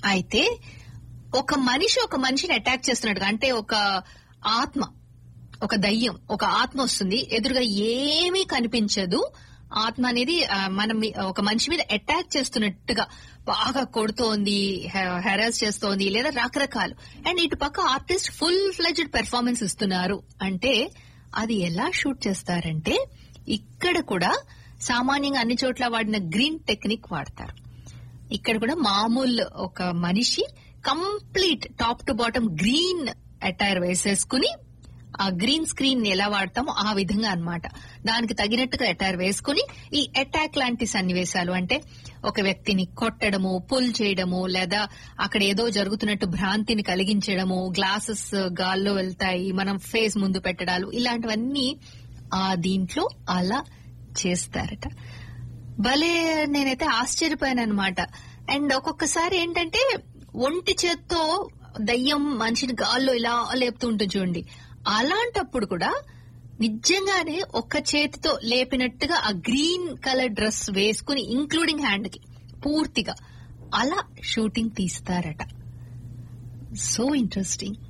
అయితే ఒక మనిషి ఒక మనిషిని అటాక్ చేస్తున్నట్టుగా అంటే ఒక ఆత్మ ఒక దయ్యం ఒక ఆత్మ వస్తుంది ఎదురుగా ఏమీ కనిపించదు ఆత్మ అనేది ఆ, మనం మీ- ఒక మనిషి మీద అటాక్ చేస్తున్నట్టుగా బాగా కొడుతోంది హెరాస్ చేస్తోంది లేదా రకరకాలు అండ్ ఇటు పక్క ఆర్టిస్ట్ ఫుల్ ఫ్లెజ్డ్ పెర్ఫార్మెన్స్ ఇస్తున్నారు అంటే అది ఎలా షూట్ చేస్తారంటే ఇక్కడ కూడా సామాన్యంగా అన్ని చోట్ల వాడిన గ్రీన్ టెక్నిక్ వాడతారు ఇక్కడ కూడా మామూలు ఒక మనిషి complete top to bottom green attire వేసేసుకుని ఆ గ్రీన్ స్క్రీన్ ని ఎలా వాడతామో ఆ విధంగా అన్నమాట దానికి తగినట్టుగా అటైర్ వేసుకుని ఈ అటాక్ లాంటి సన్నివేశాలు అంటే ఒక వ్యక్తిని కొట్టడము పుల్ చేయడము లేదా అక్కడ ఏదో జరుగుతున్నట్టు భ్రాంతిని కలిగించడము గ్లాసెస్ గాల్లో వెళ్తాయి మనం ఫేస్ ముందు పెట్టడాలు ఇలాంటివన్నీ ఆ దీంట్లో అలా చేస్తారట భలే నేనైతే ఆశ్చర్యపోయాను అనమాట అండ్ ఒక్కొక్కసారి ఏంటంటే ఒంటి చేత్తో దయ్యం మనిషిని గాల్లో ఇలా లేపుతూ ఉంటుంది చూడండి అలాంటప్పుడు కూడా నిజంగానే ఒక్క చేతితో లేపినట్టుగా ఆ గ్రీన్ కలర్ డ్రెస్ వేసుకుని ఇంక్లూడింగ్ హ్యాండ్ కి పూర్తిగా అలా షూటింగ్ తీస్తారట సో ఇంట్రెస్టింగ్